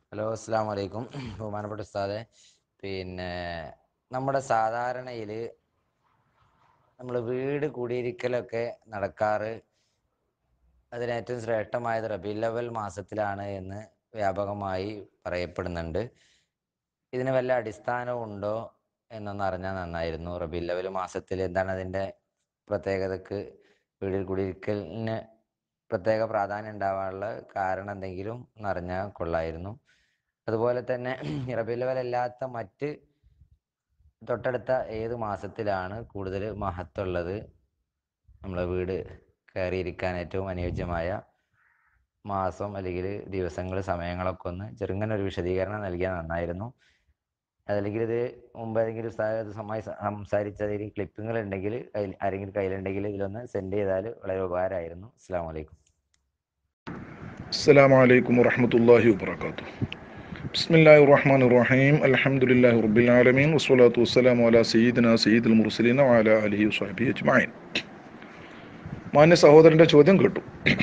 hello അസ്സാം വലൈക്കും ബഹുമാനപ്പെട്ട ഉസ്താദെ പിന്നെ നമ്മുടെ സാധാരണയിൽ നമ്മൾ വീട് കുടിയിരിക്കലൊക്കെ നടക്കാറ് അതിന് ഏറ്റവും ശ്രേഷ്ഠമായത് റബീൽ അവൽ മാസത്തിലാണ് എന്ന് വ്യാപകമായി പറയപ്പെടുന്നുണ്ട് ഇതിന് വല്ല അടിസ്ഥാനവും ഉണ്ടോ എന്നൊന്ന് അറിഞ്ഞാൽ നന്നായിരുന്നു റബീൽ അവൽ മാസത്തിൽ എന്താണ് അതിൻ്റെ പ്രത്യേകതക്ക് വീടിൽ കുടിയിരിക്കലിന് പ്രത്യേക പ്രാധാന്യം ഉണ്ടാവാനുള്ള കാരണം എന്തെങ്കിലും എന്നറിഞ്ഞാൽ കൊള്ളായിരുന്നു അതുപോലെ തന്നെ റബീൽ അവൽ അല്ലാത്ത മറ്റ് തൊട്ടടുത്ത ഏത് മാസത്തിലാണ് കൂടുതൽ മഹത്വമുള്ളത് നമ്മളെ വീട് കയറിയിരിക്കാൻ ഏറ്റവും അനുയോജ്യമായ മാസം അല്ലെങ്കിൽ ദിവസങ്ങൾ സമയങ്ങളൊക്കെ ഒന്ന് ചെറുങ്ങനെ ഒരു വിശദീകരണം നൽകിയാൽ നന്നായിരുന്നു അതല്ലെങ്കിൽ ഇത് മുമ്പ് ഏതെങ്കിലും സമായി സംസാരിച്ചതിൽ ക്ലിപ്പിങ്ങൾ ഉണ്ടെങ്കിൽ കയ്യിൽ ആരെങ്കിലും കയ്യിലുണ്ടെങ്കിൽ ഇതിലൊന്ന് സെൻഡ് ചെയ്താൽ വളരെ ഉപകാരമായിരുന്നു അസ്സാം വലൈക്കും السلام عليكم ورحمة الله وبركاته بسم الله الرحمن الرحيم الحمد لله رب العالمين والصلاة والسلام على سيدنا سيد المرسلين وعلى آله وصحبه أجمعين മാന്യ സഹോദരൻ്റെ ചോദ്യം കേട്ടു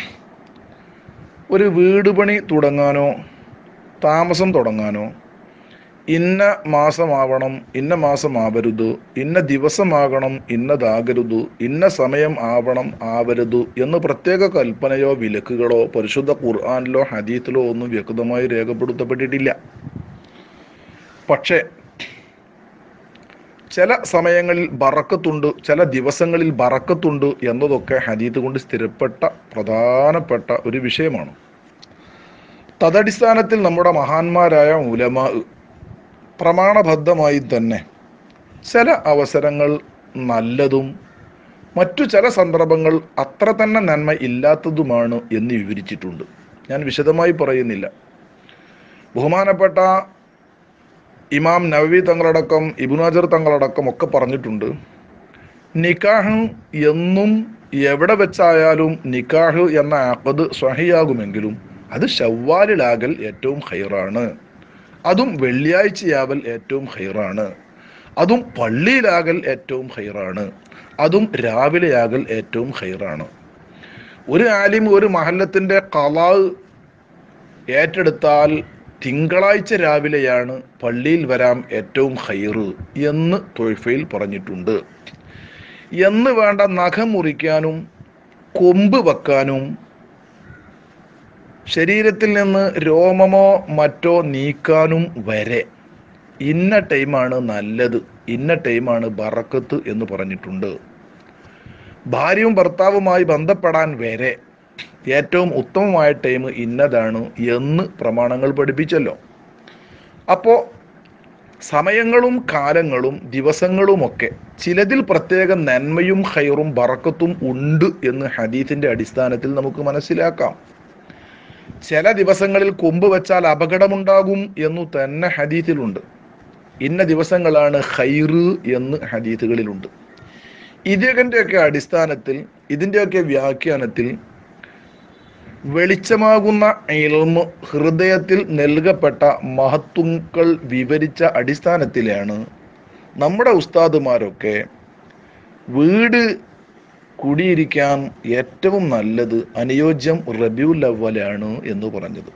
ഒരു വീട് പണി തുടങ്ങാനോ താമസം തുടങ്ങാനോ ഇന്ന മാസമാവണം ഇന്ന മാസമാവരുത് ഇന്ന ദിവസമാകണം ഇന്നതാകരുത് ഇന്ന സമയം ആവണം ആവരുത് എന്ന് പ്രത്യേക കൽപ്പനയോ വിലക്കുകളോ പരിശുദ്ധ ഖുർആാനിലോ ഹദീത്തിലോ ഒന്നും വ്യക്തമായി രേഖപ്പെടുത്തപ്പെട്ടിട്ടില്ല പക്ഷേ ചില സമയങ്ങളിൽ ബറക്കത്തുണ്ട് ചില ദിവസങ്ങളിൽ ബറക്കത്തുണ്ട് എന്നതൊക്കെ ഹദീത്ത് കൊണ്ട് സ്ഥിരപ്പെട്ട പ്രധാനപ്പെട്ട ഒരു വിഷയമാണ് തദടിസ്ഥാനത്തിൽ നമ്മുടെ മഹാന്മാരായ ഉലമാ പ്രമാണബദ്ധമായി തന്നെ ചില അവസരങ്ങൾ നല്ലതും മറ്റു ചില സന്ദർഭങ്ങൾ അത്ര തന്നെ നന്മ ഇല്ലാത്തതുമാണ് എന്ന് വിവരിച്ചിട്ടുണ്ട് ഞാൻ വിശദമായി പറയുന്നില്ല ബഹുമാനപ്പെട്ട ഇമാം നവവി തങ്ങളടക്കം ഇബുനാജർ തങ്ങളടക്കം ഒക്കെ പറഞ്ഞിട്ടുണ്ട് നിക്കാഹ് എന്നും എവിടെ വെച്ചായാലും നിക്കാഹ് എന്ന ആപ്പത് സ്വഹിയാകുമെങ്കിലും അത് ഷവ്വാലിലാകൽ ഏറ്റവും ഹൈറാണ് അതും വെള്ളിയാഴ്ചയാവൽ ഏറ്റവും ഹൈറാണ് അതും പള്ളിയിലാകൽ ഏറ്റവും ഹൈറാണ് അതും രാവിലെയാകൽ ഏറ്റവും ഹൈറാണ് ഒരു ആലിം ഒരു മഹല്ലത്തിൻ്റെ കലാവ് ഏറ്റെടുത്താൽ തിങ്കളാഴ്ച രാവിലെയാണ് പള്ളിയിൽ വരാം ഏറ്റവും ഹൈറ് എന്ന് തൊയ്ഫയിൽ പറഞ്ഞിട്ടുണ്ട് എന്ന് വേണ്ട നഖം മുറിക്കാനും കൊമ്പ് വെക്കാനും ശരീരത്തിൽ നിന്ന് രോമമോ മറ്റോ നീക്കാനും വരെ ഇന്ന ടൈമാണ് നല്ലത് ഇന്ന ടൈമാണ് ബറക്കത്ത് എന്ന് പറഞ്ഞിട്ടുണ്ട് ഭാര്യയും ഭർത്താവുമായി ബന്ധപ്പെടാൻ വരെ ഏറ്റവും ഉത്തമമായ ടൈം ഇന്നതാണ് എന്ന് പ്രമാണങ്ങൾ പഠിപ്പിച്ചല്ലോ അപ്പോൾ സമയങ്ങളും കാലങ്ങളും ദിവസങ്ങളുമൊക്കെ ചിലതിൽ പ്രത്യേക നന്മയും ഹൈറും ബറക്കത്തും ഉണ്ട് എന്ന് ഹദീസിന്റെ അടിസ്ഥാനത്തിൽ നമുക്ക് മനസ്സിലാക്കാം ചില ദിവസങ്ങളിൽ കൊമ്പ് വെച്ചാൽ അപകടമുണ്ടാകും എന്നു തന്നെ ഹദീത്തിലുണ്ട് ഇന്ന ദിവസങ്ങളാണ് ഹൈറ് എന്ന് ഹദീത്തുകളിലുണ്ട് ഇതിൻ്റെയൊക്കെ അടിസ്ഥാനത്തിൽ ഇതിൻ്റെയൊക്കെ വ്യാഖ്യാനത്തിൽ വെളിച്ചമാകുന്ന ഇൽമ് ഹൃദയത്തിൽ നൽകപ്പെട്ട മഹത്വങ്ങൾ വിവരിച്ച അടിസ്ഥാനത്തിലാണ് നമ്മുടെ ഉസ്താദുമാരൊക്കെ വീട് കുടിയിരിക്കാൻ ഏറ്റവും നല്ലത് അനുയോജ്യം റബിയുൽ അവലാണ് എന്ന് പറഞ്ഞത്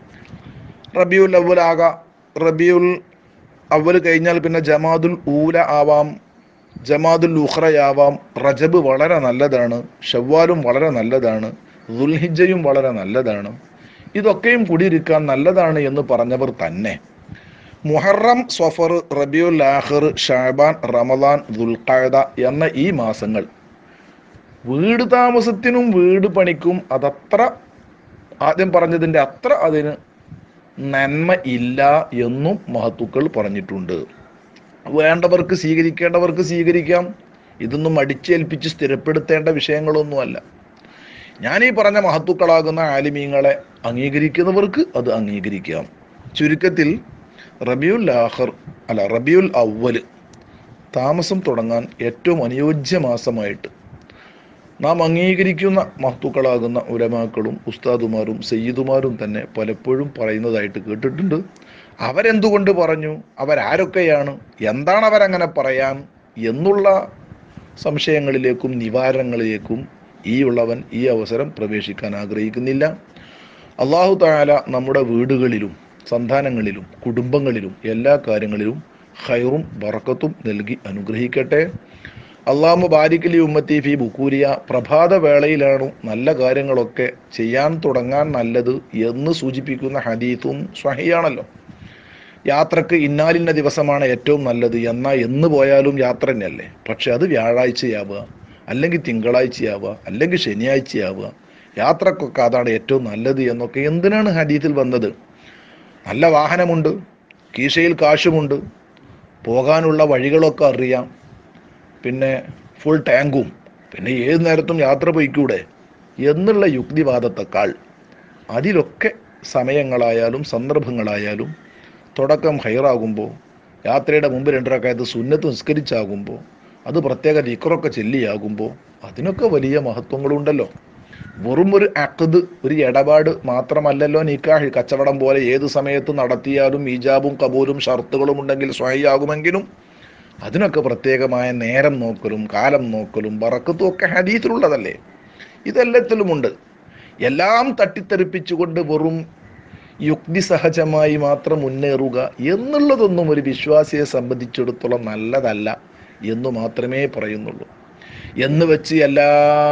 റബിയുൽ അവൽ ആകാം റബിയുൽ അവൽ കഴിഞ്ഞാൽ പിന്നെ ജമാദുൽ ഊല ആവാം ജമാദുൽ ഉഖ്റയാവാം റജബ് വളരെ നല്ലതാണ് ഷവ്വാലും വളരെ നല്ലതാണ് ദുൽഹിജയും വളരെ നല്ലതാണ് ഇതൊക്കെയും കുടിയിരിക്കാൻ നല്ലതാണ് എന്ന് പറഞ്ഞവർ തന്നെ മുഹറം സഫർ റബിയുൽ ആഹിർ ഷാബാൻ റമദാൻ ദുൽഖാദ എന്ന ഈ മാസങ്ങൾ വീട് താമസത്തിനും വീട് പണിക്കും അതത്ര ആദ്യം പറഞ്ഞതിൻ്റെ അത്ര അതിന് നന്മ ഇല്ല എന്നും മഹത്തുക്കൾ പറഞ്ഞിട്ടുണ്ട് വേണ്ടവർക്ക് സ്വീകരിക്കേണ്ടവർക്ക് സ്വീകരിക്കാം ഇതൊന്നും അടിച്ചേൽപ്പിച്ച് സ്ഥിരപ്പെടുത്തേണ്ട വിഷയങ്ങളൊന്നുമല്ല ഞാൻ ഈ പറഞ്ഞ മഹത്തുക്കളാകുന്ന ആലിമീങ്ങളെ അംഗീകരിക്കുന്നവർക്ക് അത് അംഗീകരിക്കാം ചുരുക്കത്തിൽ റബിയുൽ ആഹർ അല്ല റബിയുൽ അവല് താമസം തുടങ്ങാൻ ഏറ്റവും അനുയോജ്യ മാസമായിട്ട് നാം അംഗീകരിക്കുന്ന മഹത്തുക്കളാകുന്ന ഉലമാക്കളും ഉസ്താദുമാരും സയ്യിദുമാരും തന്നെ പലപ്പോഴും പറയുന്നതായിട്ട് കേട്ടിട്ടുണ്ട് അവരെന്തുകൊണ്ട് പറഞ്ഞു അവരാരൊക്കെയാണ് എന്താണ് അവരങ്ങനെ പറയാൻ എന്നുള്ള സംശയങ്ങളിലേക്കും നിവാരണങ്ങളിലേക്കും ഈ ഉള്ളവൻ ഈ അവസരം പ്രവേശിക്കാൻ ആഗ്രഹിക്കുന്നില്ല അള്ളാഹു താല നമ്മുടെ വീടുകളിലും സന്താനങ്ങളിലും കുടുംബങ്ങളിലും എല്ലാ കാര്യങ്ങളിലും ഹൈറും ബറക്കത്തും നൽകി അനുഗ്രഹിക്കട്ടെ അള്ളാഹു ബാരിക്കലി ഉമ്മത്തി ഫി ബുക്കൂരിയ പ്രഭാത വേളയിലാണ് നല്ല കാര്യങ്ങളൊക്കെ ചെയ്യാൻ തുടങ്ങാൻ നല്ലത് എന്ന് സൂചിപ്പിക്കുന്ന ഹദീത്തും സ്വഹിയാണല്ലോ യാത്രക്ക് ഇന്നാലിന്ന ദിവസമാണ് ഏറ്റവും നല്ലത് എന്നാൽ എന്ന് പോയാലും യാത്ര തന്നെയല്ലേ പക്ഷെ അത് വ്യാഴാഴ്ചയാവുക അല്ലെങ്കിൽ തിങ്കളാഴ്ചയാവുക അല്ലെങ്കിൽ ശനിയാഴ്ചയാവുക യാത്രക്കൊക്കെ അതാണ് ഏറ്റവും നല്ലത് എന്നൊക്കെ എന്തിനാണ് ഹദീത്തിൽ വന്നത് നല്ല വാഹനമുണ്ട് കീശയിൽ കാശുമുണ്ട് പോകാനുള്ള വഴികളൊക്കെ അറിയാം പിന്നെ ഫുൾ ടാങ്കും പിന്നെ ഏത് നേരത്തും യാത്ര പോയിക്കൂടെ എന്നുള്ള യുക്തിവാദത്തെക്കാൾ അതിലൊക്കെ സമയങ്ങളായാലും സന്ദർഭങ്ങളായാലും തുടക്കം ഹൈറാകുമ്പോൾ യാത്രയുടെ മുമ്പ് രണ്ടരക്കാലത്ത് സുന്നത്ത് നിസ്കരിച്ചാകുമ്പോൾ അത് പ്രത്യേക ദിക്റൊക്കെ ചെല്ലിയാകുമ്പോൾ അതിനൊക്കെ വലിയ മഹത്വങ്ങളുണ്ടല്ലോ വെറും ഒരു അക്കത് ഒരു ഇടപാട് മാത്രമല്ലല്ലോ നിക്കാഹ് കച്ചവടം പോലെ ഏത് സമയത്ത് നടത്തിയാലും ഈജാബും കബൂലും ഷർത്തുകളും ഉണ്ടെങ്കിൽ സ്വയാകുമെങ്കിലും അതിനൊക്കെ പ്രത്യേകമായ നേരം നോക്കലും കാലം നോക്കലും ബറക്കത്തും ഒക്കെ ഹദീത്തിലുള്ളതല്ലേ ഇതെല്ലാത്തിലുമുണ്ട് എല്ലാം തട്ടിത്തെറിപ്പിച്ചുകൊണ്ട് വെറും യുക്തിസഹജമായി മാത്രം മുന്നേറുക എന്നുള്ളതൊന്നും ഒരു വിശ്വാസിയെ സംബന്ധിച്ചിടത്തോളം നല്ലതല്ല എന്ന് മാത്രമേ പറയുന്നുള്ളൂ എന്ന് വെച്ച് എല്ലാ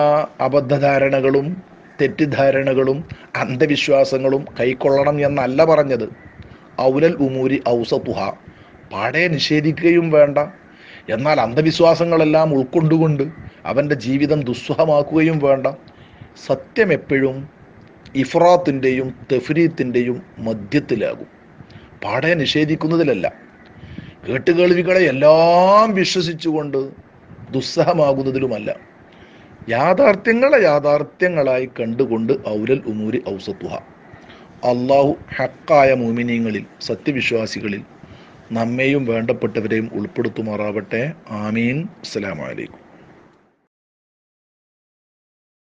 അബദ്ധധാരണകളും തെറ്റിദ്ധാരണകളും അന്ധവിശ്വാസങ്ങളും കൈക്കൊള്ളണം എന്നല്ല പറഞ്ഞത് ഔലൽ ഉമൂരി ഔസത്തുഹ പാടെ നിഷേധിക്കുകയും വേണ്ട എന്നാൽ അന്ധവിശ്വാസങ്ങളെല്ലാം ഉൾക്കൊണ്ടുകൊണ്ട് അവൻ്റെ ജീവിതം ദുസ്സഹമാക്കുകയും വേണ്ട സത്യം എപ്പോഴും ഇഫ്രാത്തിൻ്റെയും തെഫ്രീത്തിൻ്റെയും മധ്യത്തിലാകും പാടെ നിഷേധിക്കുന്നതിലല്ല കേട്ടുകേൾവികളെ എല്ലാം വിശ്വസിച്ചുകൊണ്ട് ദുസ്സഹമാകുന്നതിലുമല്ല യാഥാർത്ഥ്യങ്ങളെ യാഥാർത്ഥ്യങ്ങളായി കണ്ടുകൊണ്ട് ഔലൽ ഉമൂരി ഔസത്തുഹ അള്ളാഹു ഹക്കായ മോമിനിയങ്ങളിൽ സത്യവിശ്വാസികളിൽ നമ്മെയും വേണ്ടപ്പെട്ടവരെയും ഉൾപ്പെടുത്തുമാറാവട്ടെ ആമീൻ അസ്സലാമലൈക്കും